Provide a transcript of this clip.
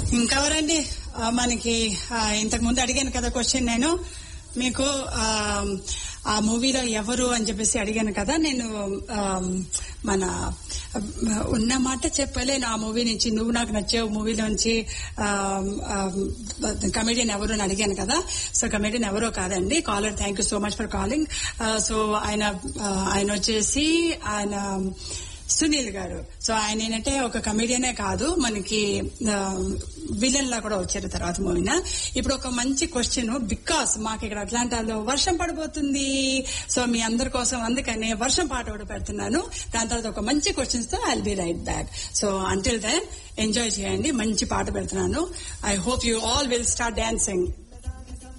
ఇంకెవరండి ఆ, మనకి ఆ, ఇంతకు ముందు అడిగాను కదా క్వశ్చన్ నేను మీకు ఆ, ఆ మూవీలో ఎవరు అని చెప్పేసి అడిగాను కదా నేను ఆ, మన ఆ, ఉన్న మాట చెప్పలేను ఆ మూవీ నుంచి నువ్వు నాకు నచ్చావు మూవీలోంచి కమెడియన్ ఎవరు అని అడిగాను కదా సో కమెడియన్ ఎవరో కాదండి caller thank you so much for calling so ఆయన ఆ, ఆయన వచ్చేసి ఆయన సునీల్ గారు సో ఆయన ఏంటంటే ఒక కమెడియనే కాదు మనకి విలన్ లా కూడా వచ్చారు తర్వాత మూవీన ఇప్పుడు ఒక మంచి క్వశ్చన్ బికాస్ మాకు ఇక్కడ అట్లాంటాలో వర్షం పడబోతుంది సో మీ అందరి కోసం అందుకనే వర్షం పాట కూడా పెడుతున్నాను దాని తర్వాత ఒక మంచి క్వశ్చన్స్ తో I'll be right back so until then enjoy చేయండి మంచి పాట పెడుతున్నాను I hope you all will start dancing